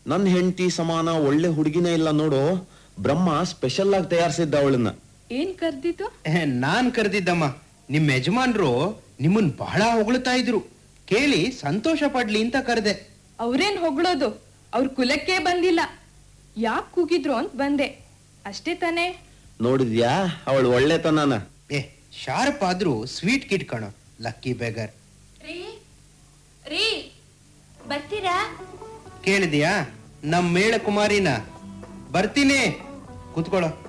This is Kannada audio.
ನನ್ನ ಹೆಂಡತಿ ಸಮಾನ ಒಳ್ಳೆ ಹುಡುಗಿನೇ ಇಲ್ಲ ನೋಡು ಬ್ರಹ್ಮ ಸ್ಪೆಷಲ್ ಆಗಿ ತಯಾರಿಸಿದ್ದ ಅವಳನ್ನ ಏನ್ ಕರ್ದಿತ್ತು ಏ, ನಾನ್ ಕರೆದಿದ್ದಮ್ಮ ನಿಮ್ ಯಜಮಾನ್ರು ನಿಮ್ಮನ್ ಬಹಳ ಹೊಗಳ್ತಾ ಇದ್ರು ಕೇಳಿ ಸಂತೋಷ ಪಡ್ಲಿ ಅಂತ ಕರೆದೆ ಅವ್ರೇನ್ ಹೊಗಳೋದು ಅವ್ರ ಕುಲಕ್ಕೆ ಬಂದಿಲ್ಲ ಯಾಕ್ ಕೂಗಿದ್ರು ಅಂತ ಬಂದೆ ಅಷ್ಟೇ ತಾನೇ ನೋಡಿದ್ಯಾ ಅವಳು ಒಳ್ಳೆತನನ ಏ ಶಾರ್ಪ್ ಆದ್ರೂ ಸ್ವೀಟ್ ಕಿಟ್ ಕಣೋ ಲಕ್ಕಿ ಬೇಗರ್ ರೀ ರೀ ಬರ್ತೀರಾ ಕೇಳಿದ್ಯಾ ನಮ್ ಮೇಳ ಕುಮಾರಿನ ಬರ್ತೀನಿ ಕುತ್ಕೊಳ್ಳೋ